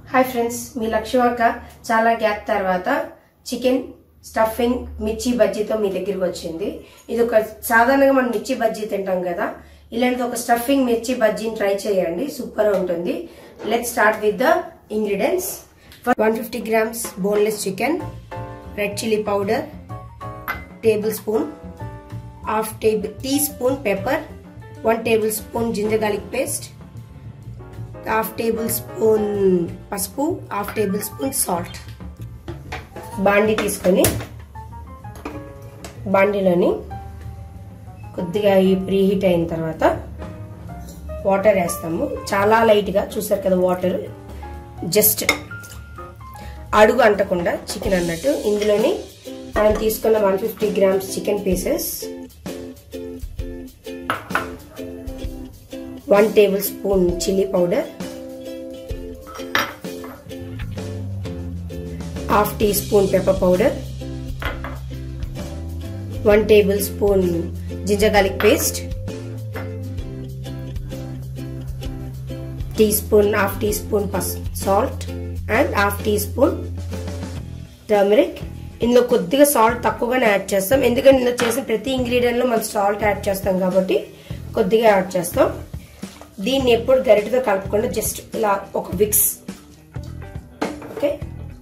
Hi friends మీ లక్ష్మక్క చాలా gap తర్వాత chicken stuffing మిర్చి బజ్జీతో మీ దగ్గరికి వచ్చింది ఇది ఒక సాధారణంగా మనం మిర్చి బజ్జీ తింటాం కదా ఇలాంటి ఒక స్టఫింగ్ మిర్చి బజ్జీని ట్రై చేయండి సూపర్ ఉంటుంది let start with the ingredients one fifty grams boneless chicken red chilli powder tablespoon half table teaspoon pepper one tablespoon ginger garlic paste half tablespoon పసుపు half tablespoon salt బాండి తీసుకొని బాండీలోని కొద్దిగా ఈ preheat అయిన తర్వాత water వేస్తాము చాలా లైట్గా చూసారు కదా వాటర్ జస్ట్ అడుగు అంటకుండా చికెన్ అన్నట్టు ఇందులోని మనం తీసుకున్న one fifty grams chicken pieces one tablespoon chilli powder half teaspoon pepper powder one tablespoon ginger garlic paste teaspoon half teaspoon salt and half teaspoon turmeric ఇందులో కొద్దిగా salt తక్కువగానే add చేస్తాం ఎందుకంటే ఇందులో చేసిన ప్రతి ఇంగ్రీడియంట్లో మనం salt add చేస్తాం కాబట్టి కొద్దిగా యాడ్ చేస్తాం దీన్ని ఎప్పుడు గరిటతో కలపకుండా జస్ట్ ఇలా ఒక విక్స్ ఓకే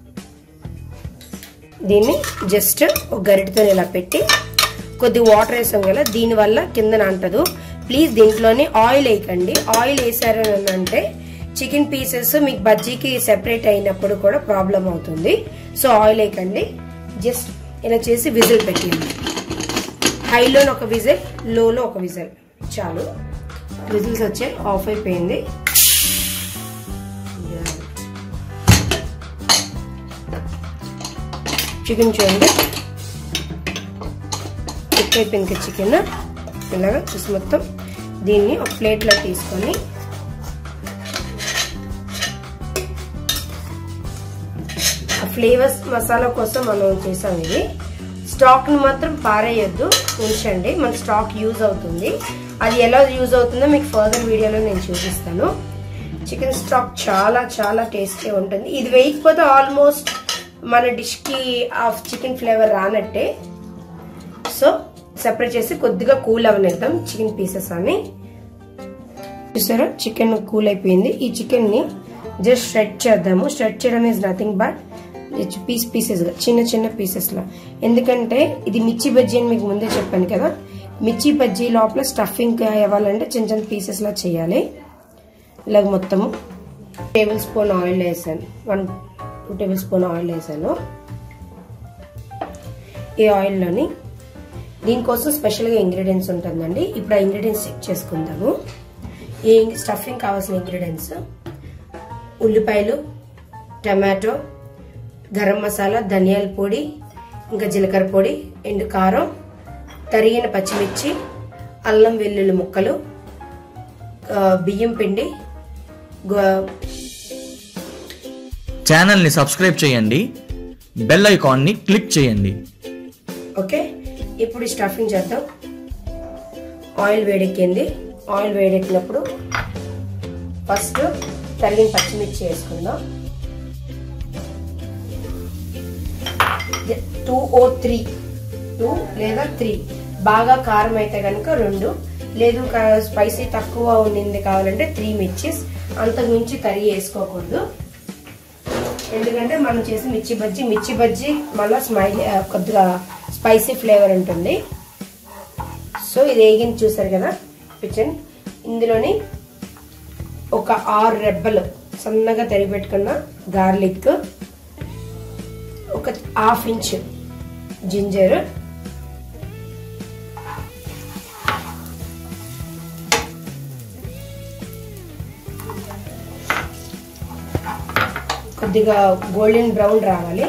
దీన్ని జస్ట్ ఒక గరిటతో ఇలా పెట్టి కొద్ది వాటర్ వేసాం కదా దీనివల్ల కిందన అంటదు ప్లీజ్ దీంట్లోని ఆయిల్ వేయకండి ఆయిల్ వేసారు అంటే చికెన్ పీసెస్ మీకు బజ్జీకి సెపరేట్ అయినప్పుడు కూడా ప్రాబ్లం అవుతుంది సో ఆయిల్ వేయకండి జస్ట్ ఇలా చేసి విజిల్ పెట్టింది హైలోని ఒక విజిల్ లోలో ఒక విజిల్ చాలు విజిల్స్ వచ్చాయి ఆఫ్ అయిపోయింది చికెన్ చూడండి కుక్ అయిపోయింది చికెన్ ఇలాగా చూసి మొత్తం దీన్ని ఒక ప్లేట్లో తీసుకొని ఫ్లేవర్స్ మసాలా కోసం మనం చేసాం ఇది స్టాక్ని మాత్రం పారేయొద్దు ఉంచండి మన స్టాక్ యూజ్ అవుతుంది అది ఎలా యూజ్ అవుతుందో మీకు ఫర్దర్ వీడియోలో నేను చూపిస్తాను చికెన్ స్టాక్ చాలా చాలా టేస్టీ ఉంటుంది ఇది వేయకపోతే ఆల్మోస్ట్ మన డిష్కి ఆ చికెన్ ఫ్లేవర్ రానట్టే సో సెపరేట్ చేసి కొద్దిగా కూల్ అవనిద్దాం చికెన్ పీసెస్ అని చూసారా చికెన్ కూల్ అయిపోయింది ఈ చికెన్ని జస్ట్ స్ట్రెచ్ చేద్దాము స్ట్రెచ్ చేయడం is nothing but piece pieces చిన్న చిన్న పీసెస్ లా ఎందుకంటే ఇది మిర్చి బజ్జీ అని మీకు ముందే చెప్పాను కదా మిర్చి బజ్జీ లోపల స్టఫింగ్ ఇవ్వాలంటే చిన్న చిన్న పీసెస్ లా చేయాలి ఇలాగ మొత్తము టేబుల్ స్పూన్ ఆయిల్ వేసాను one two tablespoon oil వేసాను ఈ ఆయిల్లోని దీనికోసం స్పెషల్గా ఇంగ్రీడియంట్స్ ఉంటుందండి ఇప్పుడు ఆ ఇంగ్రీడియంట్స్ చెక్ చేసుకుందాము ఈ స్టఫింగ్ కావాల్సిన ఇంగ్రీడియంట్స్ ఉల్లిపాయలు టమాటో గరం మసాలా ధనియాల పొడి ఇంకా జీలకర్ర పొడి ఎండు కారం తరిగిన పచ్చిమిర్చి అల్లం వెల్లుల్లి ముక్కలు బియ్యం పిండి ఛానల్ని సబ్స్క్రైబ్ చేయండి బెల్ ఐకాన్ని క్లిక్ చేయండి ఓకే ఇప్పుడు స్టఫింగ్ చేద్దాం ఆయిల్ వేడెక్కింది ఆయిల్ వేడెక్కినప్పుడు ఫస్ట్ తరిగిన పచ్చిమిర్చి వేసుకుందాం టూ ఓ త్రీ టూ లేదా త్రీ బాగా కారం అయితే కనుక రెండు లేదు స్పైసీ తక్కువ ఉండింది కావాలంటే త్రీ మిర్చిస్ అంతకు మించి కర్రీ వేసుకోకూడదు ఎందుకంటే మనం చేసి మిర్చి బజ్జీ మిర్చి బజ్జీ మళ్ళీ స్మైల్ కొద్దిగా స్పైసీ ఫ్లేవర్ ఉంటుంది సో ఇది వేగింది చూసారు కదా కిచెన్ ఇందులోని ఒక ఆరు రెబ్బలు సన్నగా తరిగి పెట్టుకున్న గార్లిక్ ఒక హాఫ్ ఇంచ్ జింజర్ కొద్దిగా గోల్డెన్ బ్రౌన్ రావాలి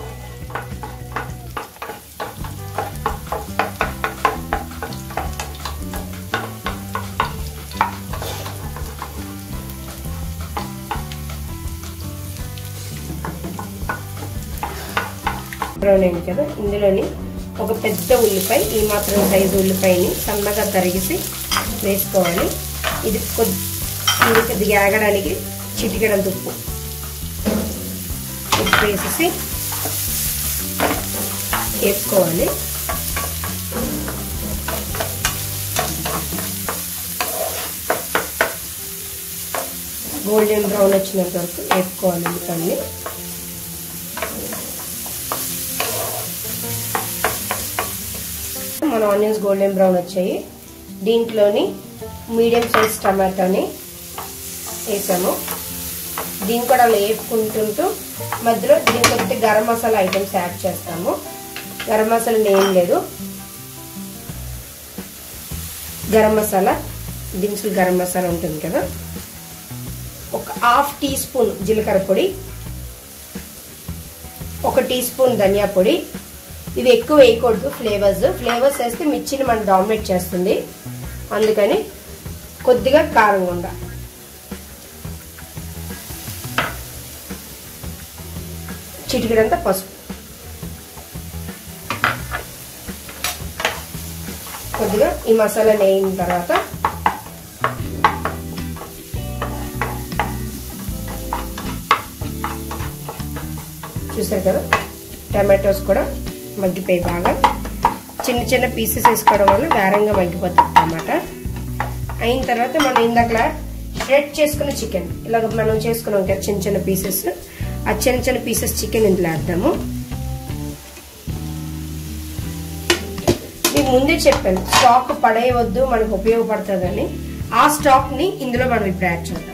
బ్రౌన్ అయింది కదా ఇందులోని ఒక పెద్ద ఉల్లిపాయ ఈ మాత్రం సైజు ఉల్లిపాయని సన్నగా తరిగేసి వేసుకోవాలి ఇది కొద్ది ఇది కొద్దిగా ఆగడానికి చిటికెడంత ఉప్పు ఉప్పు వేసేసి వేసుకోవాలి గోల్డెన్ బ్రౌన్ వచ్చినంత వరకు వేసుకోవాలి ముక్కల్ని మన ఆనియన్స్ గోల్డెన్ బ్రౌన్ వచ్చాయి దీంట్లోని మీడియం సైజ్ టమాటోని వేసాము దీన్ని కూడా అలా వేపుకుంటుంటూ మధ్యలో దీనికి ఒకటి గరం మసాలా ఐటమ్స్ యాడ్ చేస్తాము గరం మసాలా ఏం లేదు గరం మసాలా దినుసులు గరం మసాలా ఉంటుంది కదా ఒక హాఫ్ టీ స్పూన్ జీలకర్ర పొడి ఒక టీ స్పూన్ ధనియా పొడి ఇవి ఎక్కువ వేయకూడదు ఫ్లేవర్స్ ఫ్లేవర్స్ వేస్తే మిర్చిని మనం డామినేట్ చేస్తుంది అందుకని కొద్దిగా కారం ఉండ చిటికడంతా పసుపు కొద్దిగా ఈ మసాలా వేయిన తర్వాత చూసారు కదా టమాటోస్ కూడా మగ్గిపోయి బాగా చిన్న చిన్న పీసెస్ వేసుకోవడం వల్ల వేరంగా మగ్గిపోతుంది టమాటా అయిన తర్వాత మనం ఇందాకలా షెడ్ చేసుకున్న చికెన్ ఇలాగ మనం చేసుకున్నాం కదా చిన్న చిన్న పీసెస్ ఆ చిన్న చిన్న పీసెస్ చికెన్ ఇందులో వేద్దాము మీకు ముందే చెప్పాను స్టాక్ పడేయవద్దు మనకు ఉపయోగపడుతుందని ఆ స్టాక్ని ఇందులో మనం ఇప్పుడు యాడ్ చేద్దాం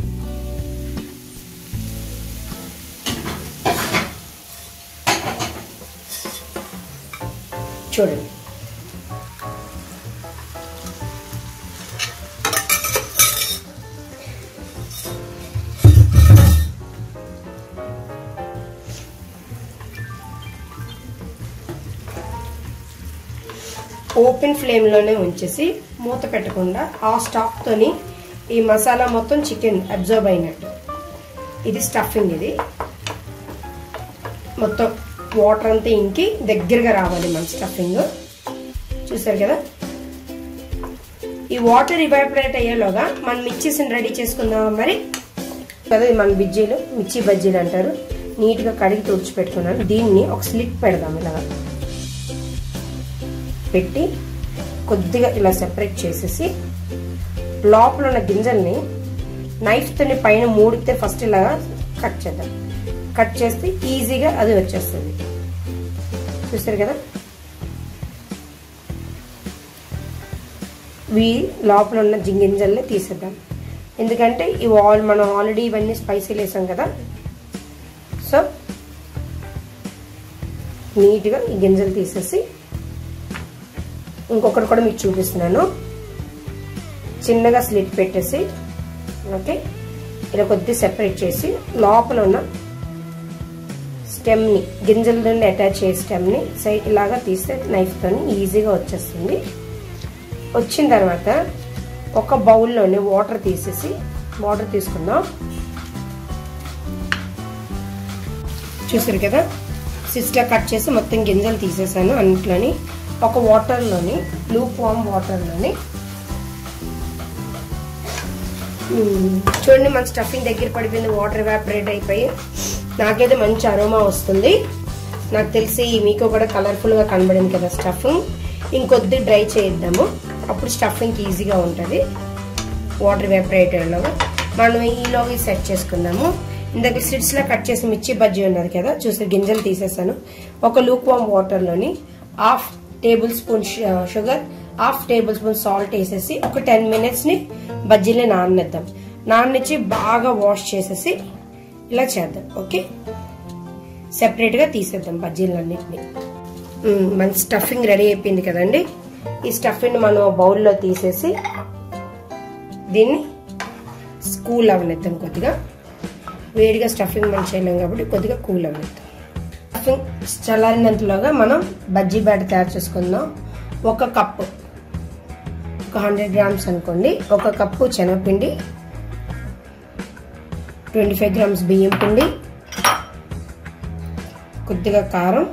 చూడండి ఓపెన్ ఫ్లేమ్లోనే ఉంచేసి మూత పెట్టకుండా ఆ స్టాక్తోని ఈ మసాలా మొత్తం చికెన్ అబ్జర్వ్ అయినట్టు ఇది స్టఫింగ్ ఇది మొత్తం వాటర్ అంతా ఇంకి దగ్గరగా రావాలి మన స్టఫింగ్ చూసారు కదా ఈ వాటర్ ఇవాపరేట్ అయ్యేలోగా మనం మిర్చీస్ని రెడీ చేసుకుందాం మరి కదా ఇది మన బిజ్జీలు మిర్చి బజ్జీలు అంటారు నీట్గా కడిగి తుడిచిపెట్టుకున్నాను దీన్ని ఒక స్లిట్ పెడదాం ఇలాగా పెట్టి కొద్దిగా ఇలా సెపరేట్ చేసేసి లోపల ఉన్న గింజల్ని నైఫ్తోని పైన మూడితే ఫస్ట్ ఇలాగా కట్ చేద్దాం కట్ చేస్తే ఈజీగా అది వచ్చేస్తుంది చూస్తారు కదా వీ లోపల ఉన్న గింజల్ని తీసేద్దాం ఎందుకంటే ఇవి ఆల్ మనం ఆల్రెడీ ఇవన్నీ స్పైసీలు వేసాం కదా సో నీట్గా ఈ గింజలు తీసేసి ఇంకొకటి కూడా మీకు చూపిస్తున్నాను చిన్నగా స్లిట్ పెట్టేసి ఓకే ఇలా కొద్దిగా సెపరేట్ చేసి లోపల ఉన్న స్టెమ్ని గింజల నుండి అటాచ్ చేసే స్టెమ్ని సైడ్ ఇలాగా తీస్తే నైఫ్తో ఈజీగా వచ్చేస్తుంది వచ్చిన తర్వాత ఒక బౌల్లోనే వాటర్ తీసేసి వాటర్ తీసుకుందాం చూసారు కదా సిస్టర్ కట్ చేసి మొత్తం గింజలు తీసేసాను అన్నిట్లోని ఒక వాటర్లోని లూప్ వామ్ వాటర్లోని చూడండి మన స్టఫింగ్ దగ్గర పడిపోయింది వాటర్ ఎవాపరేట్ అయిపోయి నాకైతే మంచి అరోమా వస్తుంది నాకు తెలిసి మీకు కూడా కలర్ఫుల్గా కనబడింది కదా స్టఫింగ్ ఇంకొద్ది డ్రై చేద్దాము అప్పుడు స్టఫింగ్ ఈజీగా ఉంటుంది వాటర్ ఎవాపరేట్ అయ్యేలాగా మనం ఈలోకి సెట్ చేసుకుందాము ఇందాక స్లిట్స్లో కట్ చేసి మిర్చి బజ్జీ ఉన్నది కదా చూసి గింజలు తీసేసాను ఒక లూక్ వామ్ వాటర్లోని half tablespoon sugar half tablespoon salt వేసేసి ఒక టెన్ మినిట్స్ని బజ్జీని నాననిద్దాం నాననిచ్చి బాగా వాష్ చేసేసి ఇలా చేద్దాం ఓకే సెపరేట్గా తీసేద్దాం బజ్జీలన్నింటినీ మన స్టఫింగ్ రెడీ అయిపోయింది కదండి ఈ స్టఫింగ్ మనం బౌల్లో తీసేసి దీన్ని కూల్ అవనిద్దాం కొద్దిగా వేడిగా స్టఫింగ్ మనం చేయలేం కాబట్టి కొద్దిగా కూల్ అవనిద్దాం స్టఫింగ్ చల్లారినంతలోగా మనం బజ్జీ బ్యాటర్ తయారు చేసుకుందాం ఒక కప్పు ఒక హండ్రెడ్ గ్రామ్స్ అనుకోండి ఒక కప్పు శనగపిండి ట్వంటీ ఫైవ్ గ్రామ్స్ బియ్యం పిండి కొద్దిగా కారం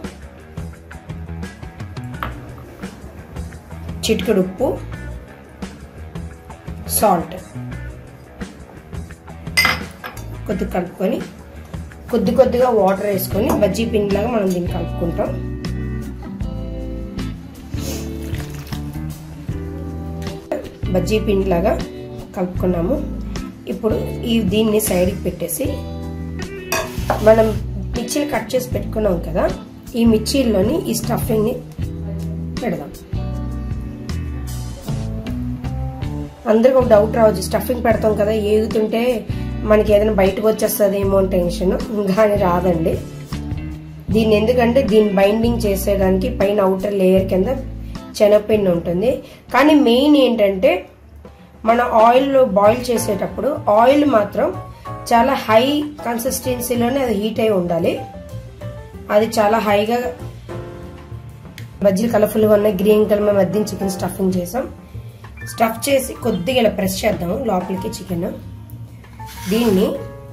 చిటికెడు ఉప్పు సాల్ట్ కొద్దిగా కలుపుకొని కొద్ది కొద్దిగా వాటర్ వేసుకొని బజ్జీ పిండిలాగా మనం దీన్ని కలుపుకుంటాం బజ్జీ పిండిలాగా కలుపుకున్నాము ఇప్పుడు ఈ దీన్ని సైడ్కి పెట్టేసి మనం మిర్చీలు కట్ చేసి పెట్టుకున్నాం కదా ఈ మిర్చీల్లోని ఈ స్టఫింగ్ని పెడదాం అందరికి ఒక డౌట్ రావచ్చు స్టఫింగ్ పెడతాం కదా ఏగుతుంటే మనకి ఏదైనా బయటకు వచ్చేస్తుందేమో అని టెన్షన్ కానీ రాదండి దీన్ని ఎందుకంటే దీన్ని బైండింగ్ చేసేదానికి పైన అవుటర్ లేయర్ కింద శనగపిండి ఉంటుంది కానీ మెయిన్ ఏంటంటే మన ఆయిల్ బాయిల్ చేసేటప్పుడు ఆయిల్ మాత్రం చాలా హై కన్సిస్టెన్సీలోనే అది హీట్ అయి ఉండాలి అది చాలా హైగా బజ్జీలు కలర్ఫుల్గా ఉన్నాయి గ్రీన్ కలర్ మేము మధ్య చికెన్ స్టఫింగ్ చేసాం స్టఫ్ చేసి కొద్దిగా ఇలా ప్రెస్ చేద్దాము లోపలికి చికెన్ దీన్ని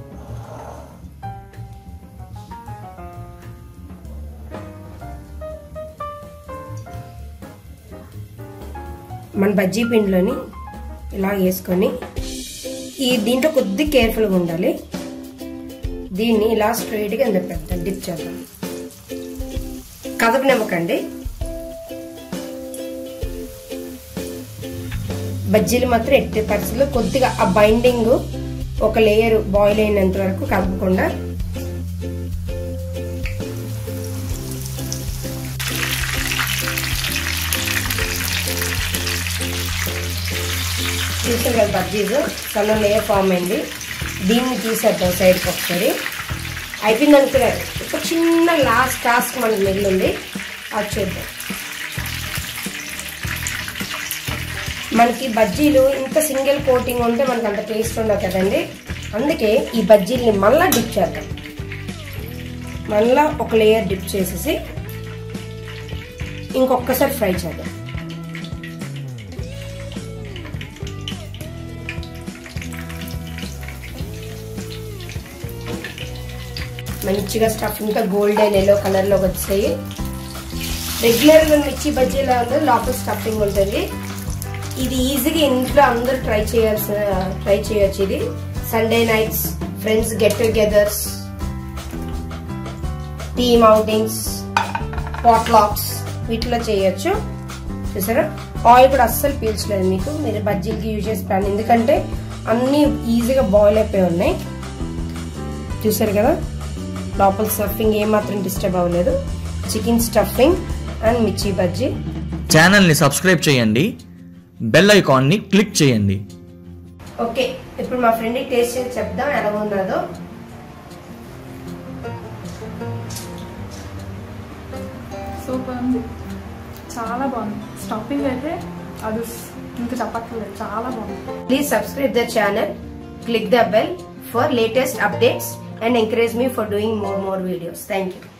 మన బజ్జీ పిండిలోని ఇలా వేసుకొని ఈ దీంట్లో కొద్ది కేర్ఫుల్గా ఉండాలి దీన్ని ఇలా స్ట్రైట్గా ఎంత పెద్ద డిప్ చేద్దాం కదపనివ్వకండి బజ్జీలు మాత్రం ఎట్టి పరిస్థితుల్లో కొద్దిగా ఆ బైండింగ్ ఒక లేయర్ బాయిల్ అయినంత వరకు కలపకుండా చూసారు కదా బజ్జీలు సన్న లేయర్ ఫామ్ అయింది దీన్ని తీసేద్దాం సైడ్కి ఒకసారి అయిపోయింది అనుకున్నారు ఒక చిన్న లాస్ట్ టాస్క్ మనకి మిగిలింది అది చేద్దాం మనకి బజ్జీలు ఇంత సింగిల్ కోటింగ్ ఉంటే మనకి అంత టేస్ట్ ఉండదు కదండి అందుకే ఈ బజ్జీల్ని మళ్ళీ డిప్ చేద్దాం మళ్ళా ఒక లేయర్ డిప్ చేసేసి ఇంకొకసారి ఫ్రై చేద్దాం మంచిగా స్టఫింగ్తో గోల్డెన్ ఎల్లో కలర్లోకి వచ్చాయి రెగ్యులర్గా మిర్చి బజ్జీలా ఉంది లోపల స్టఫింగ్ ఉంటుంది ఇది ఈజీగా ఇంట్లో అందరూ ట్రై చేయాల్సిన ట్రై చేయొచ్చు ఇది Sunday nights friends get togethers team outings potlucks వీటిలో చేయొచ్చు చూసారా ఆయిల్ కూడా అస్సలు పీల్చలేదు మీకు మీరు బజ్జీలకి యూజ్ చేసి ప్లాన్ ఎందుకంటే అన్నీ ఈజీగా బాయిల్ అయిపోయి ఉన్నాయి చూసారు కదా లోపల స్టఫింగ్ ఏమాత్రం డిస్టర్బ్ అవ్వలేదు చికెన్ స్టఫింగ్ అండ్ మిర్చి బజ్జీ ఛానల్ని సబ్స్క్రైబ్ చేయండి బెల్ ఐకాన్ని క్లిక్ చేయండి ఓకే ఇప్పుడు మా ఫ్రెండ్కి టేస్ట్ చేసి చెప్దాం ఎలా ఉన్నదో సూపర్ ఉంది చాలా బాగుంది స్టఫింగ్ అయితే అది ఇంకా చెప్పక్కర్లేదు చాలా బాగుంది Please subscribe the channel, click the bell for latest updates and encourage me for doing more more videos. Thank you.